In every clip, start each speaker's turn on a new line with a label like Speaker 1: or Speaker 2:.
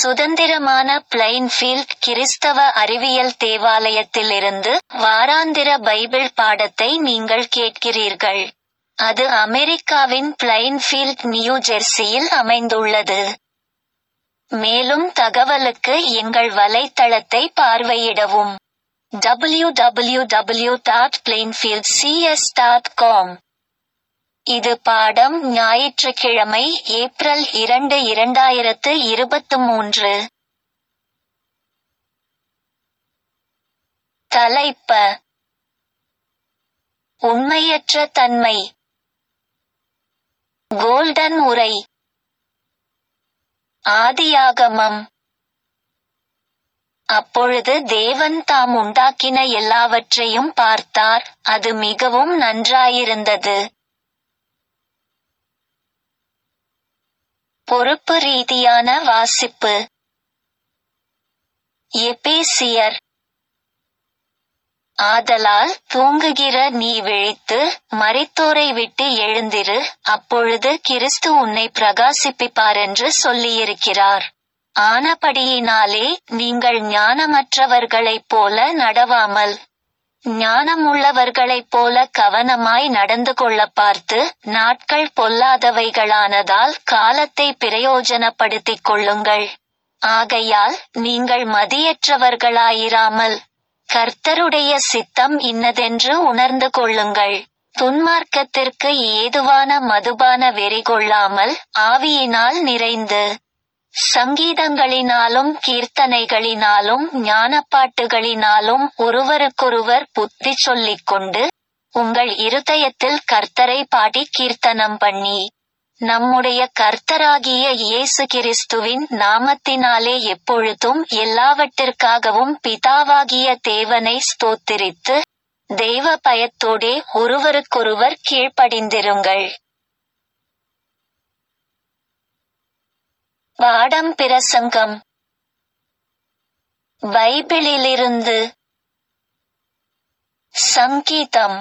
Speaker 1: சுதந்திரமான பிளைன்ஃபீல்ட் கிறிஸ்தவ அறிவியல் தேவாலயத்திலிருந்து வாராந்திர பைபிள் பாடத்தை நீங்கள் கேட்கிறீர்கள். அது அமெரிக்காவின் பிளைன்ஃபீல்ட் நியூ ஜெர்சியில் அமைந்துள்ளது. மேலும் தகவலுக்கு எங்கள் வலைத்தளத்தை பார்வையிடவும். www.plainfieldcs.com இது பாடம் ஞாயிற்றுக்கிழமை ஏப்ரல் இரண்டு இரண்டாயிரத்து இருபத்து மூன்று. தலைப்ப உண்மையற்ற தன்மை கோல்டன் உரை ஆதியாகமம் அப்பொழுது தேவன் தாம் உண்டாக்கின எல்லாவற்றையும் பார்த்தார் அது மிகவும் நன்றாயிருந்தது. பொறுப்பு ரீதியான வாசிப்பு எபேசியர் ஆதலால் தூங்குகிற நீ விழித்து மரித்தோரை விட்டு எழுந்திரு அப்பொழுது கிறிஸ்து உன்னை பிரகாசிப்பிப்பாரென்று சொல்லியிருக்கிறார். ஆனபடியினாலே நீங்கள் ஞானமற்றவர்களைப் போல நடவாமல் ஞானமுள்ளவர்களைப் போல கவனமாய் நடந்து கொள்ளப் பார்த்து நாட்கள் பொல்லாதவைகளானதால் காலத்தை பிரயோஜனப்படுத்திக் கொள்ளுங்கள். ஆகையால் நீங்கள் மதியற்றவர்களாயிராமல் கர்த்தருடைய சித்தம் இன்னதென்று உணர்ந்து கொள்ளுங்கள். துன்மார்க்கத்திற்கு ஏதுவான மதுபான வெறி கொள்ளாமல் ஆவியினால் நிறைந்து சங்கீதங்களினாலும் கீர்த்தனைகளினாலும் ஞானப்பாட்டுகளினாலும் ஒருவருக்கொருவர் புத்தி சொல்லிக் கொண்டு உங்கள் இருதயத்தில் கர்த்தரை பாடி கீர்த்தனம் பண்ணி நம்முடைய கர்த்தராகிய இயேசு கிறிஸ்துவின் நாமத்தினாலே எப்பொழுதும் எல்லாவற்றிற்காகவும் பிதாவாகிய தேவனை ஸ்தோத்திரித்து தெய்வ பயத்தோடே ஒருவருக்கொருவர் கீழ்ப்படிந்திருங்கள். பாடம் பிரசங்கம் பைபிளிலிருந்து சங்கீதம்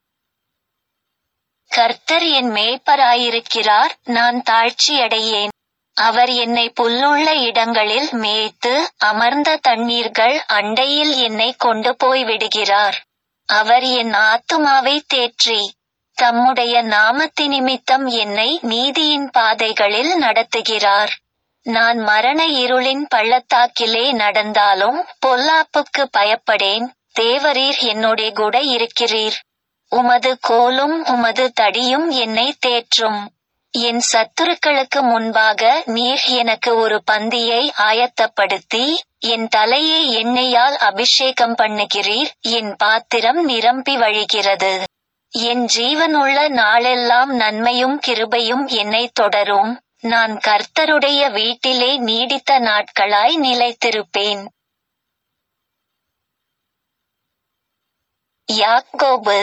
Speaker 1: கர்த்தர் என் மேய்ப்பராயிருக்கிறார் நான் தாழ்ச்சியடையேன். அவர் என்னை புல்லுள்ள இடங்களில் மேய்த்து அமர்ந்த தண்ணீர்கள் அண்டையில் என்னை கொண்டு போய் விடுகிறார். அவர் என் ஆத்துமாவை தேற்றி தம்முடைய நாமத்தினிமித்தம் என்னை நீதியின் பாதைகளில் நடத்துகிறார். நான் மரண இருளின் பள்ளத்தாக்கிலே நடந்தாலும் பொல்லாப்புக்கு பயப்படேன் தேவரீர் என்னோடே கூட இருக்கிறீர். உமது கோலும் உமது தடியும் என்னை தேற்றும். என் சத்துருக்களுக்கு முன்பாக நீர் எனக்கு ஒரு பந்தியை ஆயத்தப்படுத்தி என் தலையை எண்ணெயால் அபிஷேகம் பண்ணுகிறீர் என் பாத்திரம் நிரம்பி வழிகிறது. என் ஜீவனுள்ள நாளெல்லாம் நன்மையும் கிருபையும் என்னை தொடரும் நான் கர்த்தருடைய வீட்டிலே நீடித்த நாட்களாய் நிலைத்திருப்பேன். யாக்கோபு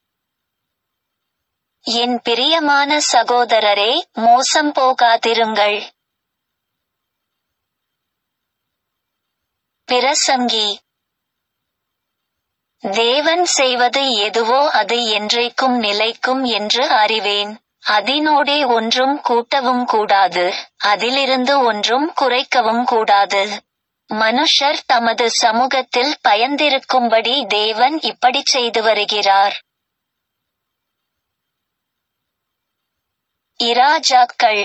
Speaker 1: என் பிரியமான சகோதரரே மோசம் போகாதிருங்கள். பிரசங்கி தேவன் செய்வது எதுவோ அது என்றைக்கும் நிலைக்கும் என்று அறிவேன். அதினோடே ஒன்றும் கூட்டவும் கூடாது அதிலிருந்து ஒன்றும் குறைக்கவும் கூடாது. மனுஷர் தமது சமூகத்தில் பயந்திருக்கும்படி தேவன் இப்படிச் செய்து வருகிறார். இராஜாக்கள்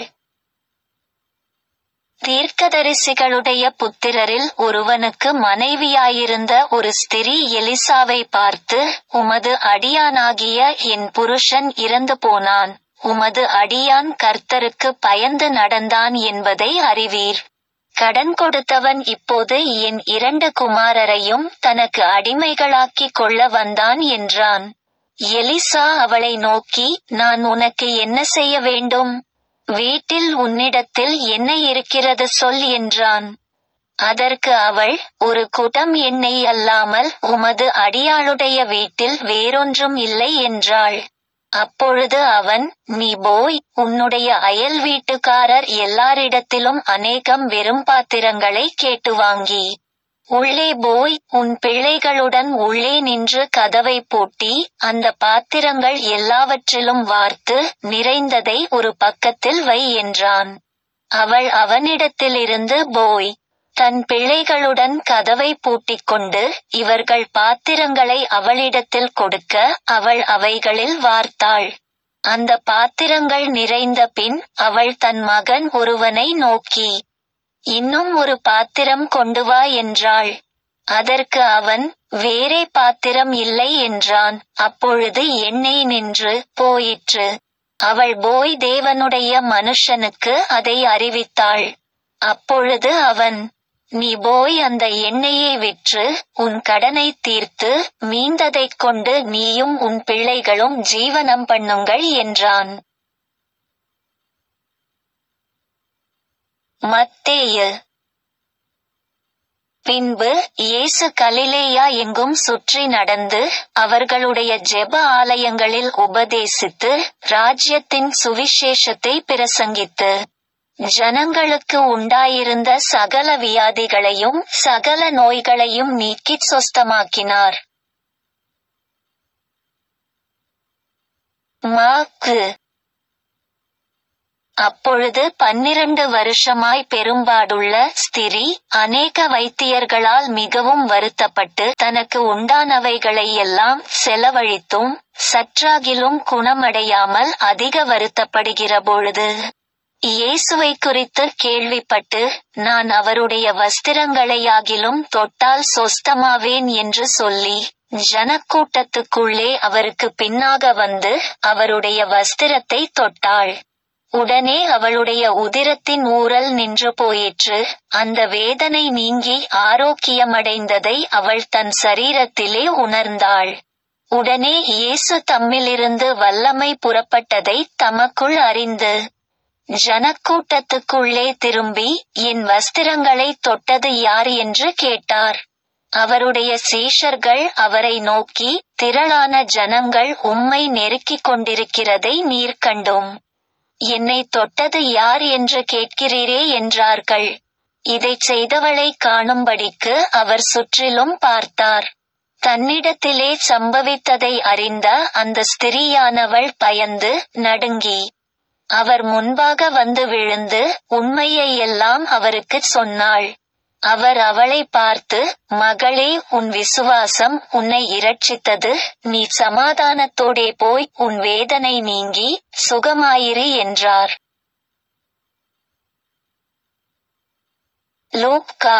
Speaker 1: தீர்க்கதரிசிகளுடைய புத்திரரில் ஒருவனுக்கு மனைவியாயிருந்த ஒரு ஸ்திரீ எலிசாவை பார்த்து உமது அடியானாகிய என் புருஷன் இறந்து போனான் உமது அடியான் கர்த்தருக்கு பயந்து நடந்தான் என்பதை அறிவீர். கடன் கொடுத்தவன் இப்போது என் இரண்டு குமாரரையும் தனக்கு அடிமைகளாக்கிக் கொள்ள வந்தான் என்றான். எலிசா அவளை நோக்கி நான் உனக்கு என்ன செய்ய வேண்டும்? வீட்டில் உன்னிடத்தில் என்ன இருக்கிறது சொல் என்றான். அதற்கு அவள் ஒரு குடம் எண்ணெய் அல்லாமல் உமது அடியாளுடைய வீட்டில் வேறொன்றும் இல்லை என்றாள். அப்பொழுது அவன் நீ போய் உன்னுடைய அயல் வீட்டுக்காரர் எல்லாரிடத்திலும் அநேகம் வெறும் பாத்திரங்களை கேட்டு வாங்கி உள்ளே போய் உன் பிள்ளைகளுடன் உள்ளே நின்று கதவை பூட்டி அந்த பாத்திரங்கள் எல்லாவற்றிலும் வார்த்து நிறைந்ததை ஒரு பக்கத்தில் வை என்றான். அவள் அவனிடத்திலிருந்து போய் தன் பிள்ளைகளுடன் கதவை பூட்டிக்கொண்டு இவர்கள் பாத்திரங்களை அவளிடத்தில் கொடுக்க அவள் அவைகளில் வார்த்தாள் அந்த பாத்திரங்கள் நிறைந்த பின் அவள் தன் மகன் ஒருவனை நோக்கி இன்னும் ஒரு பாத்திரம் கொண்டு வா என்றாள் அதற்கு அவன் வேறே பாத்திரம் இல்லை என்றான் அப்பொழுது எண்ணெய் நின்று போயிற்று அவள் போய் தேவனுடைய மனுஷனுக்கு அதை அறிவித்தாள் அப்பொழுது அவன் நீ போய் அந்த எண்ணெயை விற்று உன் கடனை தீர்த்து மீந்ததைக் கொண்டு நீயும் உன் பிள்ளைகளும் ஜீவனம் பண்ணுங்கள் என்றான் மத்தேயு பின்பு இயேசு கலிலேயா எங்கும் சுற்றி நடந்து அவர்களுடைய ஜெப ஆலயங்களில் உபதேசித்து ராஜ்யத்தின் சுவிசேஷத்தை பிரசங்கித்து ஜனங்களுக்கு உண்டாயிருந்த சகல வியாதிகளையும் சகல நோய்களையும் நீக்கிச் சொஸ்தமாக்கினார் மாக்கு அப்பொழுது பன்னிரண்டு வருஷமாய் பெரும்பாடுள்ள ஸ்திரீ அநேக வைத்தியர்களால் மிகவும் வருத்தப்பட்டு தனக்கு உண்டானவைகளை எல்லாம் செலவழித்தும் சற்றாகிலும் குணமடையாமல் அதிக வருத்தப்படுகிற பொழுது இயேசுவை குறித்து கேள்விப்பட்டு நான் அவருடைய வஸ்திரங்களையாகிலும் தொட்டால் சொஸ்தமாவேன் என்று சொல்லி ஜனக்கூட்டத்துக்குள்ளே அவருக்கு பின்னாக வந்து அவருடைய வஸ்திரத்தை தொட்டாள் உடனே அவளுடைய உதிரத்தின் ஊரல் நின்று போயிற்று அந்த வேதனை நீங்கி ஆரோக்கியமடைந்ததை அவள் தன் சரீரத்திலே உணர்ந்தாள் உடனே இயேசு தம்மிலிருந்து வல்லமை புறப்பட்டதை தமக்குள் அறிந்து ஜனக்கூட்டத்துக்குள்ளே திரும்பி என் வஸ்திரங்களை தொட்டது யார் என்று கேட்டார் அவருடைய சீஷர்கள் அவரை நோக்கி திரளான ஜனங்கள் உம்மை நெருக்கிக் கொண்டிருக்கிறதை நீர் கண்டோம் என்னை தொட்டது யார் என்று கேட்கிறீரே என்றார்கள் இதைச் செய்தவளை காணும்படிக்கு அவர் சுற்றிலும் பார்த்தார் தன்னிடத்திலே சம்பவித்ததை அறிந்த அந்த ஸ்திரீயானவள் பயந்து நடுங்கி அவர் முன்பாக வந்து விழுந்து உண்மையை எல்லாம் அவருக்குச் சொன்னாள் அவர் அவளை பார்த்து மகளே உன் விசுவாசம் உன்னை இரட்சித்தது நீ சமாதானத்தோடே போய் உன் வேதனை நீங்கி சுகமாயிரு என்றார் லூக்கா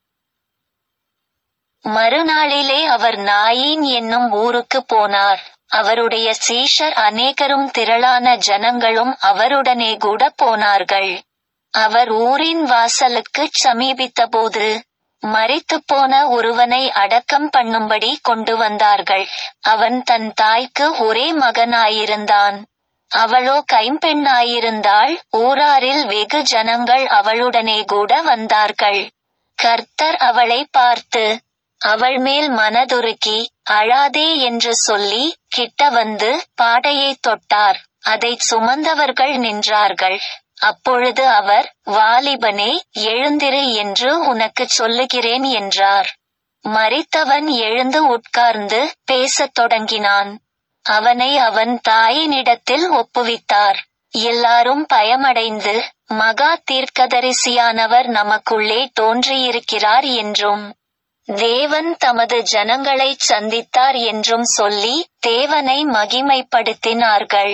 Speaker 1: மறுநாளிலே அவர் நாயின் என்னும் ஊருக்கு போனார் அவருடைய சீஷர் அநேகரும் திரளான ஜனங்களும் அவருடனே கூட போனார்கள் அவர் ஊரின் வாசலுக்குச் சமீபித்தபோது மரித்துப் போன ஒருவனை அடக்கம் பண்ணும்படி கொண்டு வந்தார்கள் அவன் தன் தாய்க்கு ஒரே மகனாயிருந்தான் அவளோ கைம்பெண்ணாயிருந்தாள் ஊராரில் வெகு ஜனங்கள் அவளுடனே கூட வந்தார்கள் கர்த்தர் அவளை பார்த்து அவள் மேல் மனதுருக்கி அழாதே என்று சொல்லி கிட்ட வந்து பாடையை தொட்டார் அதைச் சுமந்தவர்கள் நின்றார்கள் அப்பொழுது அவர் வாலிபனே எழுந்திரு என்று உனக்குச் சொல்லுகிறேன் என்றார் மரித்தவன் எழுந்து உட்கார்ந்து பேசத் தொடங்கினான் அவனை அவன் தாயினிடத்தில் ஒப்புவித்தார் எல்லாரும் பயமடைந்து மகா தீர்க்கதரிசியானவர் நமக்குள்ளே தோன்றியிருக்கிறார் என்றும் தேவன் தமது ஜனங்களைச் சந்தித்தார் என்றும் சொல்லி தேவனை மகிமைப்படுத்தினார்கள்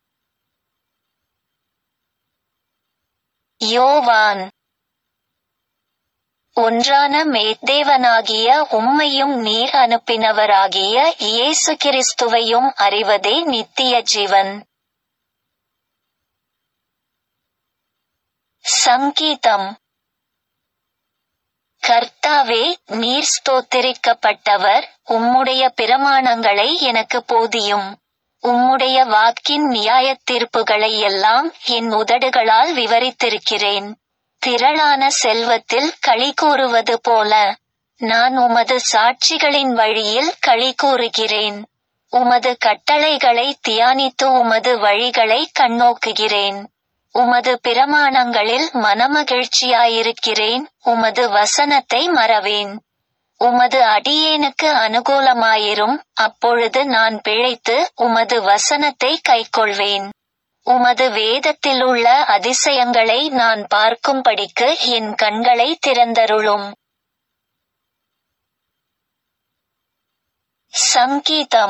Speaker 1: யோவான் ஒன்றான மேத்தேவனாகிய உம்மையும் நீர் அனுப்பினவராகிய இயேசு கிறிஸ்துவையும் அறிவதே நித்திய ஜீவன் சங்கீதம் கர்த்தாவே நீர் ஸ்தோத்திரிக்கப்பட்டவர் உம்முடைய பிரமாணங்களை எனக்கு போதியும் உம்முடைய வாக்கின் நியாயத் தீர்ப்புகளை எல்லாம் என் உதடுகளால் விவரித்திருக்கிறேன் திரளான செல்வத்தில் களி கூறுவது போல நான் உமது சாட்சிகளின் வழியில் களி கூறுகிறேன் உமது கட்டளைகளை தியானித்து உமது வழிகளை கண்ணோக்குகிறேன் உமது பிரமாணங்களில் மனமகிழ்ச்சியாயிருக்கிறேன் உமது வசனத்தை மறவேன் உமது அடியேனுக்கு அனுகூலமாயிரும் அப்பொழுது நான் பிழைத்து உமது வசனத்தை கைக்கொள்வேன் உமது வேதத்திலுள்ள அதிசயங்களை நான் பார்க்கும்படிக்கு என் கண்களை திறந்தருளும் சங்கீதம்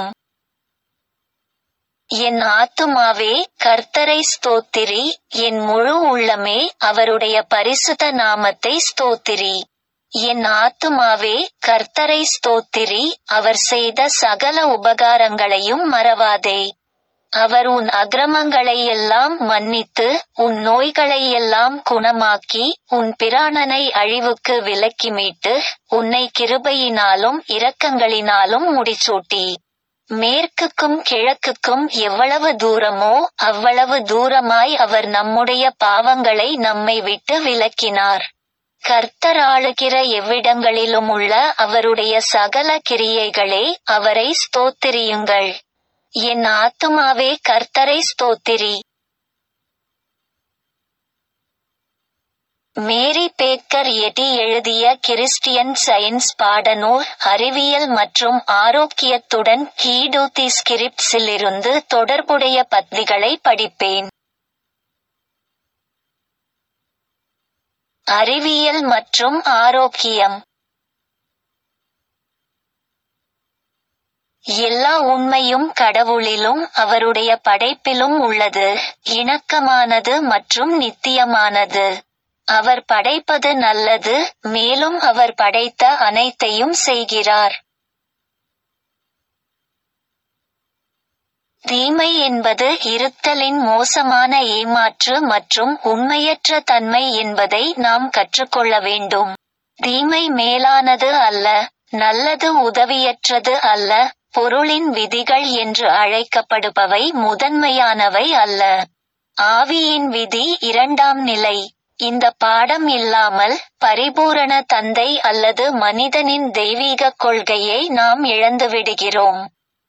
Speaker 1: என் ஆத்துமாவே கர்த்தரை ஸ்தோத்திரி என் முழு உள்ளமே அவருடைய பரிசுத்த நாமத்தை ஸ்தோத்திரி என் ஆத்துமாவே கர்த்தரை ஸ்தோத்திரி அவர் செய்த சகல உபகாரங்களையும் மறவாதே அவர் உன் அக்கிரமங்களை எல்லாம் மன்னித்து உன் நோய்களை எல்லாம் குணமாக்கி உன் பிராணனை அழிவுக்கு விலக்கி மீட்டு உன்னை கிருபையினாலும் இரக்கங்களினாலும் முடிசூட்டி மேற்குக்கும் கிழக்குக்கும் எவ்வளவு தூரமோ அவ்வளவு தூரமாய் அவர் நம்முடைய பாவங்களை நம்மை விட்டு விலக்கினார் கர்த்தர் ஆளுகிற எவ்விடங்களிலும் உள்ள அவருடைய சகல கிரியைகளே அவரை ஸ்தோத்திரியுங்கள் என் ஆத்துமாவே கர்த்தரை ஸ்தோத்திரி மேரி பேக்கர் எடி எழுதிய கிறிஸ்டியன் சயின்ஸ் பாடநூல் அறிவியல் மற்றும் ஆரோக்கியத்துடன் ஹீடூதி ஸ்கிரிப்ட்ஸிலிருந்து தொடர்புடைய பத்திகளை படிப்பேன் அறிவியல் மற்றும் ஆரோக்கியம் எல்லா உண்மையும் கடவுளிலும் அவருடைய படைப்பிலும் உள்ளது இணக்கமானது மற்றும் நித்தியமானது அவர் படைப்பது நல்லது மேலும் அவர் படைத்த அனைத்தையும் செய்கிறார் தீமை என்பது இருத்தலின் மோசமான ஏமாற்று மற்றும் உண்மையற்ற தன்மை என்பதை நாம் கற்றுக்கொள்ள வேண்டும் தீமை மேலானது அல்ல நல்லது உதவியற்றது அல்ல பொருளின் விதிகள் என்று அழைக்கப்படுபவை முதன்மையானவை அல்ல ஆவியின் விதி இரண்டாம் நிலை இந்த பாடம் இல்லாமல் பரிபூரண தந்தை அல்லது மனிதனின் தெய்வீக கொள்கையை நாம் இழந்துவிடுகிறோம்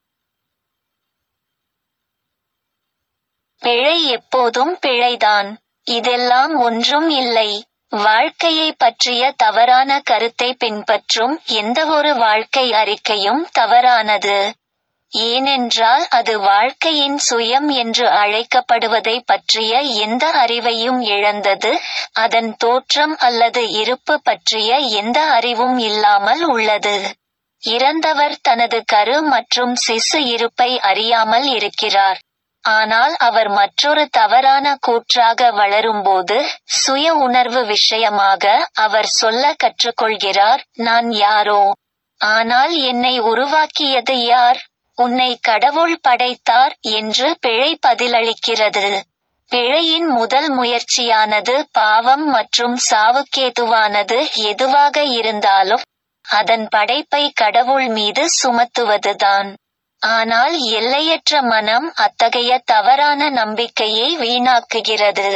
Speaker 1: பிழை எப்போதும் பிழைதான் இதெல்லாம் ஒன்றும் இல்லை வாழ்க்கையை பற்றிய தவறான கருத்தை பின்பற்றும் எந்தவொரு வாழ்க்கை அறிக்கையும் தவறானது ஏனென்றால் அது வாழ்க்கையின் சுயம் என்று அழைக்கப்படுவதை பற்றிய எந்த அறிவையும் இழந்தது அதன் தோற்றம் அல்லது இருப்பு பற்றிய எந்த அறிவும் இல்லாமல் உள்ளது இறந்தவர் தனது கரு மற்றும் சிசு இருப்பை அறியாமல் இருக்கிறார் ஆனால் அவர் மற்றொரு தவறான கூற்றாக வளரும்போது சுய உணர்வு விஷயமாக அவர் சொல்ல கற்றுக்கொள்கிறார் நான் யாரோ ஆனால் என்னை உருவாக்கியது யார் உன்னை கடவுள் படைத்தார் என்று பிழை பதிலளிக்கிறது பிழையின் முதல் முயற்சியானது பாவம் மற்றும் சாவுக்கேதுவானது எதுவாக இருந்தாலும் அதன் படைப்பை கடவுள் மீது சுமத்துவதுதான் ஆனால் எல்லையற்ற மனம் அத்தகைய தவறான நம்பிக்கையை வீணாக்குகிறது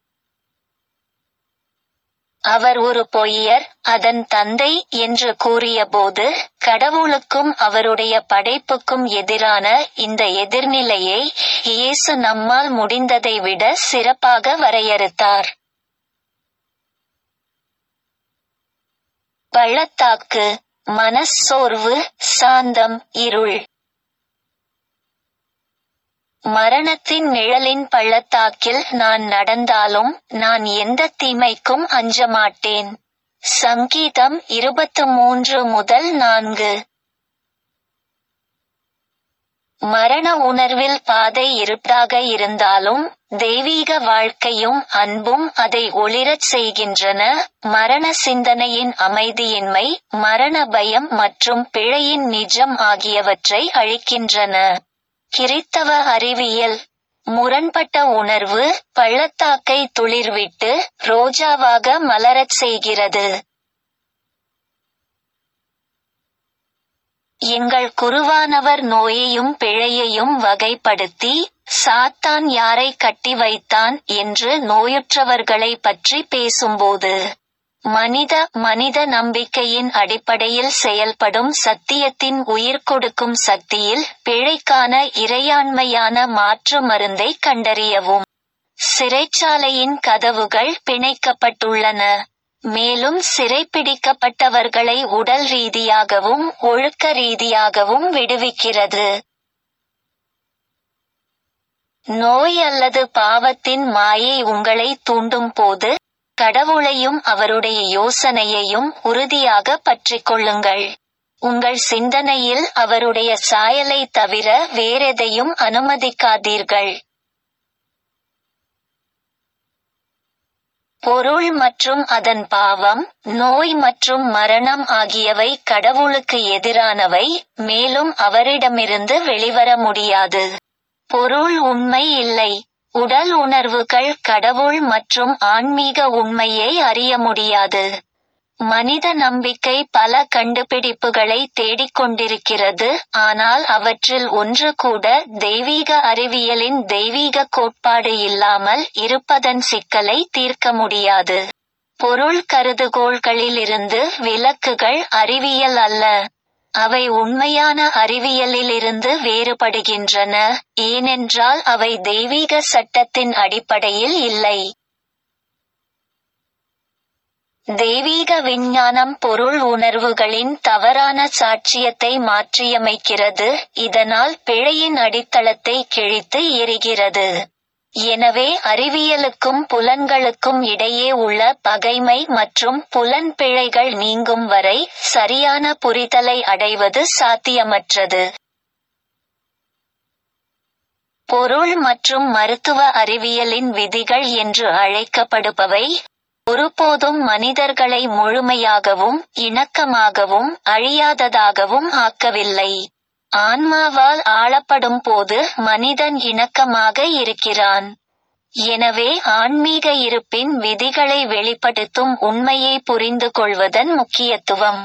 Speaker 1: அவர் ஒரு பொய்யர் அதன் தந்தை என்று கூறியபோது கடவுளுக்கும் அவருடைய படைப்புக்கும் எதிரான இந்த எதிர்நிலையை இயேசு நம்மால் முடிந்ததை விட சிறப்பாக வரையறுத்தார் பள்ளத்தாக்கு மனச்சோர்வு சாந்தம் இருள் மரணத்தின் நிழலின் பள்ளத்தாக்கில் நான் நடந்தாலும் நான் எந்த தீமைக்கும் அஞ்ச மாட்டேன் சங்கீதம் இருபத்து மூன்று முதல் நான்கு மரண உணர்வில் பாதை இருட்டாக இருந்தாலும் தெய்வீக வாழ்க்கையும் அன்பும் அதை ஒளிரச் செய்கின்றன மரண சிந்தனையின் அமைதியின்மை மரண பயம் மற்றும் பிழையின் நிஜம் ஆகியவற்றை அழிக்கின்றன கிறித்தவ அறிவியல் முரண்பட்ட உணர்வு பள்ளத்தாக்கை துளிர்விட்டு ரோஜாவாக மலரச் செய்கிறது எங்கள் குருவானவர் நோயையும் பிழையையும் வகைப்படுத்தி சாத்தான் யாரை கட்டி வைத்தான் என்று நோயுற்றவர்களை பற்றி பேசும்போது மனித மனித நம்பிக்கையின் அடிப்படையில் செயல்படும் சத்தியத்தின் உயிர் கொடுக்கும் சக்தியில் பிழைக்கான இறையாண்மையான மாற்று மருந்தை கண்டறியவும் சிறைச்சாலையின் கதவுகள் பிணைக்கப்பட்டுள்ளன மேலும் சிறைப்பிடிக்கப்பட்டவர்களை உடல் ரீதியாகவும் ஒழுக்க ரீதியாகவும் விடுவிக்கிறது நோய் அல்லது பாவத்தின் மாயை உங்களை தூண்டும் போது கடவுளையும் அவருடைய யோசனையையும் உறுதியாக பற்றிக் கொள்ளுங்கள் உங்கள் சிந்தனையில் அவருடைய சாயலை தவிர வேறெதையும் அனுமதிக்காதீர்கள் பொருள் மற்றும் அதன் பாவம் நோய் மற்றும் மரணம் ஆகியவை கடவுளுக்கு எதிரானவை மேலும் அவரிடமிருந்து வெளிவர முடியாது பொருள் உண்மை இல்லை உடல் உணர்வுகள் கடவுள் மற்றும் ஆன்மீக உண்மையை அறிய முடியாது மனித நம்பிக்கை பல கண்டுபிடிப்புகளை தேடிக்கொண்டிருக்கிறது ஆனால் அவற்றில் ஒன்று கூட தெய்வீக அறிவியலின் தெய்வீக கோட்பாடு இல்லாமல் இருப்பதன் சிக்கலை தீர்க்க முடியாது பொருள் கருதுகோள்களிலிருந்து விலக்குகள் அறிவியல் அல்ல அவை உண்மையான அறிவியலிலிருந்து வேறுபடுகின்றன ஏனென்றால் அவை தெய்வீக சட்டத்தின் அடிப்படையில் இல்லை தெய்வீக விஞ்ஞானம் பொருள் உணர்வுகளின் தவறான சாட்சியத்தை மாற்றியமைக்கிறது இதனால் பிழையின் அடித்தளத்தை கிழித்து எரிகிறது எனவே அறிவியலுக்கும் புலன்களுக்கும் இடையே உள்ள பகைமை மற்றும் புலன் பிழைகள் நீங்கும் வரை சரியான புரிதலை அடைவது சாத்தியமற்றது பொருள் மற்றும் மருத்துவ அறிவியலின் விதிகள் என்று அழைக்கப்படுபவை ஒருபோதும் மனிதர்களை முழுமையாகவும் இணக்கமாகவும் அழியாததாகவும் ஆக்கவில்லை ஆன்மாவால் ஆளப்படும் போது மனிதன் இணக்கமாக இருக்கிறான் எனவே ஆன்மீக இருப்பின் விதிகளை வெளிப்படுத்தும் உண்மையை புரிந்து கொள்வதன் முக்கியத்துவம்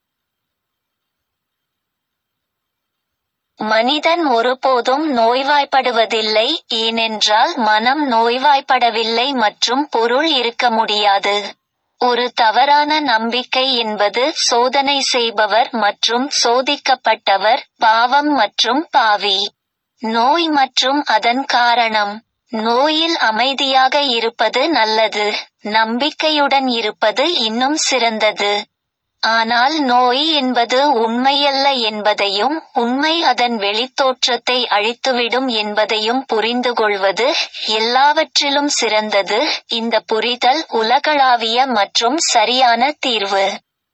Speaker 1: மனிதன் ஒருபோதும் நோய்வாய்ப்படுவதில்லை ஏனென்றால் மனம் நோய்வாய்ப்படவில்லை மற்றும் பொருள் இருக்க முடியாது ஒரு தவறான நம்பிக்கை என்பது சோதனை செய்பவர் மற்றும் சோதிக்கப்பட்டவர் பாவம் மற்றும் பாவி நோய் மற்றும் அதன் காரணம் நோயில் அமைதியாக இருப்பது நல்லது நம்பிக்கையுடன் இருப்பது இன்னும் சிறந்தது ஆனால் நோய் என்பது உண்மையல்ல என்பதையும் உண்மை அதன் வெளித்தோற்றத்தை அழித்துவிடும் என்பதையும் புரிந்து கொள்வது எல்லாவற்றிலும் சிறந்தது இந்த புரிதல் உலகளாவிய மற்றும் சரியான தீர்வு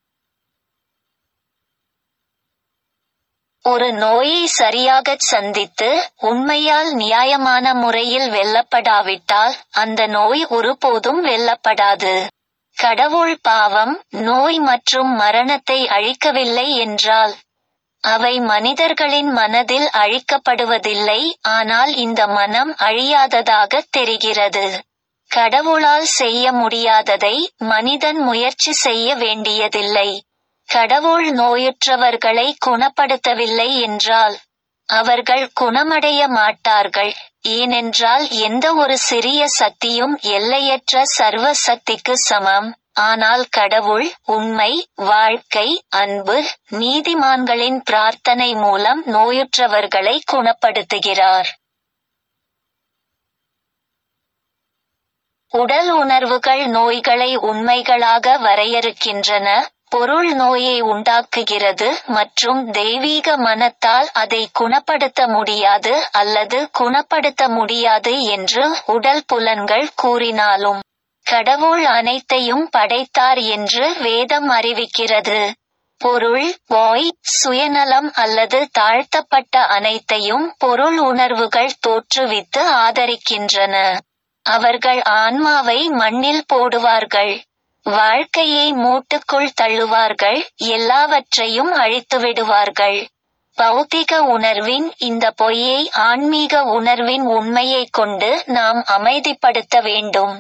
Speaker 1: ஒரு நோயை சரியாகச் சந்தித்து உண்மையால் நியாயமான முறையில் வெல்லப்படாவிட்டால் அந்த நோய் ஒருபோதும் வெல்லப்படாது கடவுள் பாவம் நோய் மற்றும் மரணத்தை அழிக்கவில்லை என்றால் அவை மனிதர்களின் மனதில் அழிக்கப்படுவதில்லை ஆனால் இந்த மனம் அழியாததாக தெரிகிறது கடவுளால் செய்ய முடியாததை மனிதன் முயற்சி செய்ய வேண்டியதில்லை கடவுள் நோயுற்றவர்களை குணப்படுத்தவில்லை என்றால் அவர்கள் குணமடைய மாட்டார்கள் ஏனென்றால் எந்த ஒரு சிறிய சக்தியும் எல்லையற்ற சர்வ சக்திக்கு சமம் ஆனால் கடவுள் உண்மை வாழ்க்கை அன்பு நீதிமான்களின் பிரார்த்தனை மூலம் நோயுற்றவர்களை குணப்படுத்துகிறார் உடல் உணர்வுகள் நோய்களை உண்மைகளாக வரையறுக்கின்றன பொருள் நோயை உண்டாக்குகிறது மற்றும் தெய்வீக மனத்தால் அதை குணப்படுத்த முடியாது அல்லது குணப்படுத்த முடியாது என்று உடல் புலன்கள் கூறினாலும் கடவுள் அனைத்தையும் படைத்தார் என்று வேதம் அறிவிக்கிறது பொருள் வாய் சுயநலம் அல்லது தாழ்த்தப்பட்ட அனைத்தையும் பொருள் உணர்வுகள் தோற்றுவித்து ஆதரிக்கின்றன அவர்கள் ஆன்மாவை மண்ணில் போடுவார்கள் வாழ்க்கையை மூட்டுக்குள் தள்ளுவார்கள் எல்லாவற்றையும் அழித்து விடுவார்கள் பௌத்திக உணர்வின் இந்த பொய்யை ஆன்மீக உணர்வின் உண்மையைக் கொண்டு நாம் அமைதிப்படுத்த வேண்டும்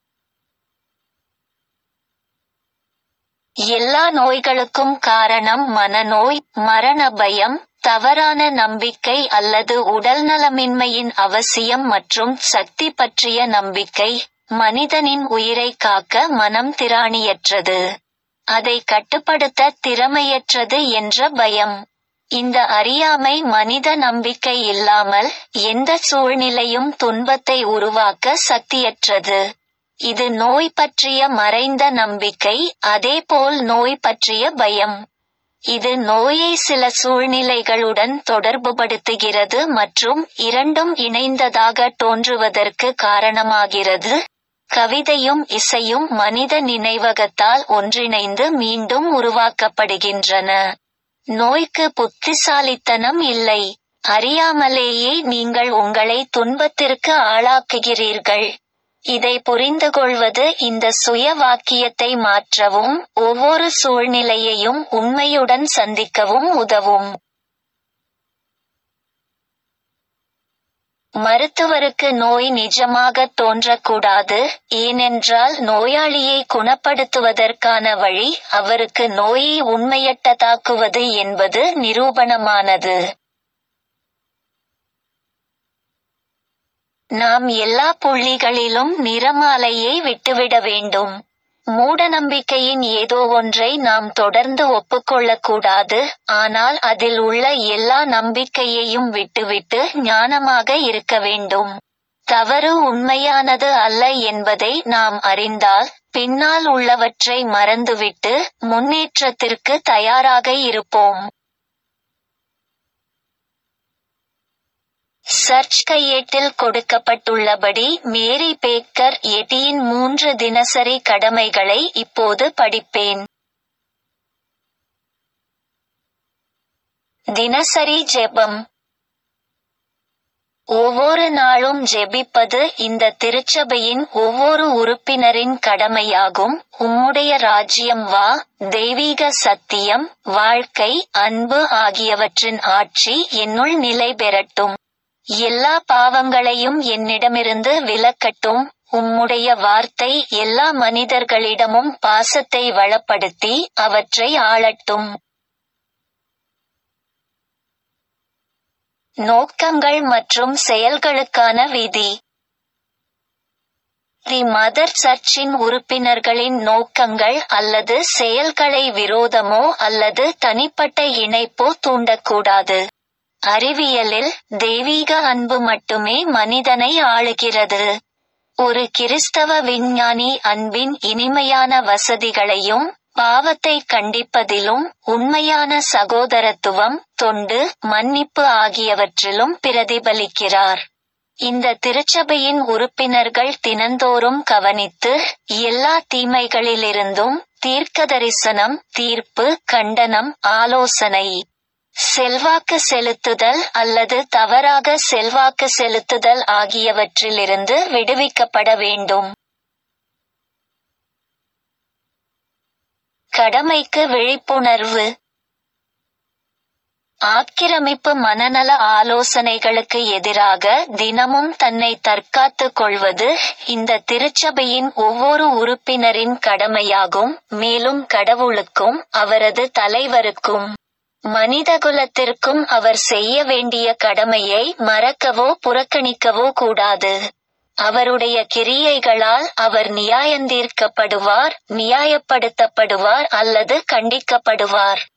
Speaker 1: எல்லா நோய்களுக்கும் காரணம் மனநோய் மரண பயம் தவறான நம்பிக்கை அல்லது உடல்நலமின்மையின் அவசியம் மற்றும் சக்தி பற்றிய நம்பிக்கை மனிதனின் உயிரை காக்க மனம் திராணியற்றது அதை கட்டுப்படுத்த திறமையற்றது என்ற பயம் இந்த அறியாமை மனித நம்பிக்கை இல்லாமல் எந்த சூழ்நிலையும் துன்பத்தை உருவாக்க சக்தியற்றது இது நோய் பற்றிய மறைந்த நம்பிக்கை அதேபோல் நோய் பற்றிய பயம் இது நோயை சில சூழ்நிலைகளுடன் தொடர்புபடுத்துகிறது மற்றும் இரண்டும் இணைந்ததாக தோன்றுவதற்கு காரணமாகிறது கவிதையும் இசையும் மனித நினைவகத்தால் ஒன்றிணைந்து மீண்டும் உருவாக்கப்படுகின்றன நோய்க்கு புத்திசாலித்தனம் இல்லை அறியாமலேயே நீங்கள் உங்களை துன்பத்திற்கு ஆளாக்குகிறீர்கள் இதை புரிந்துகொள்வது இந்த சுய வாக்கியத்தை மாற்றவும் ஒவ்வொரு சூழ்நிலையையும் உண்மையுடன் சந்திக்கவும் உதவும் மருத்துவருக்கு நோய் நிஜமாக தோன்றக்கூடாது ஏனென்றால் நோயாளியை குணப்படுத்துவதற்கான வழி அவருக்கு நோயை உண்மையட்டதாக்குவது என்பது நிரூபணமானது நாம் எல்லா புள்ளிகளிலும் நிறமாலையை விட்டுவிட வேண்டும் மூடநம்பிக்கையின் ஏதோ ஒன்றை நாம் தொடர்ந்து ஒப்புக்கொள்ளக்கூடாது ஆனால் அதில் உள்ள எல்லா நம்பிக்கையையும் விட்டுவிட்டு ஞானமாக இருக்க வேண்டும் தவறு உண்மையானது அல்ல என்பதை நாம் அறிந்தால் பின்னால் உள்ளவற்றை மறந்துவிட்டு முன்னேற்றத்திற்கு தயாராக இருப்போம் சர்ச் கையேட்டில் கொடுக்கப்பட்டுள்ளபடி மேரி பேக்கர் எட்டியின் மூன்று தினசரி கடமைகளை இப்போது படிப்பேன் தினசரி ஜெபம் ஒவ்வொரு நாளும் ஜெபிப்பது இந்த திருச்சபையின் ஒவ்வொரு உறுப்பினரின் கடமையாகும் உம்முடைய ராஜ்யம் வா தெய்வீக சத்தியம் வாழ்க்கை அன்பு ஆகியவற்றின் ஆட்சி என்னுள் நிலை பெறட்டும் எல்லா பாவங்களையும் என்னிடமிருந்து விலக்கட்டும் உம்முடைய வார்த்தை எல்லா மனிதர்களிடமும் பாசத்தை வளப்படுத்தி அவற்றை ஆளட்டும் நோக்கங்கள் மற்றும் செயல்களுக்கான விதி தி மதர் சர்ச்சின் உறுப்பினர்களின் நோக்கங்கள் அல்லது செயல்களை விரோதமோ அல்லது தனிப்பட்ட இணைப்போ தூண்டக்கூடாது அறிவியலில் தெய்வீக அன்பு மட்டுமே மனிதனை ஆளுகிறது ஒரு கிறிஸ்தவ விஞ்ஞானி அன்பின் இனிமையான வசதிகளையும் பாவத்தை கண்டிப்பதிலும் உண்மையான சகோதரத்துவம் தொண்டு மன்னிப்பு ஆகியவற்றிலும் பிரதிபலிக்கிறார் இந்த திருச்சபையின் உறுப்பினர்கள் தினந்தோறும் கவனித்து எல்லா தீமைகளிலிருந்தும் தீர்க்கதரிசனம் தீர்ப்பு கண்டனம் ஆலோசனை செல்வாக்கு செலுத்துதல் அல்லது தவறாக செல்வாக்கு செலுத்துதல் ஆகியவற்றிலிருந்து விடுவிக்கப்பட வேண்டும் கடமைக்கு விழிப்புணர்வு ஆக்கிரமிப்பு மனநல ஆலோசனைகளுக்கு எதிராக தினமும் தன்னை தற்காத்துக் கொள்வது இந்த திருச்சபையின் ஒவ்வொரு உறுப்பினரின் கடமையாகும் மேலும் கடவுளுக்கும் அவரது தலைவருக்கும் மனிதகுலத்திற்கும் அவர் செய்ய வேண்டிய கடமையை மறக்கவோ புறக்கணிக்கவோ கூடாது அவருடைய கிரியைகளால் அவர் நியாயந்தீர்க்கப்படுவார் நியாயப்படுத்தப்படுவார் அல்லது கண்டிக்கப்படுவார்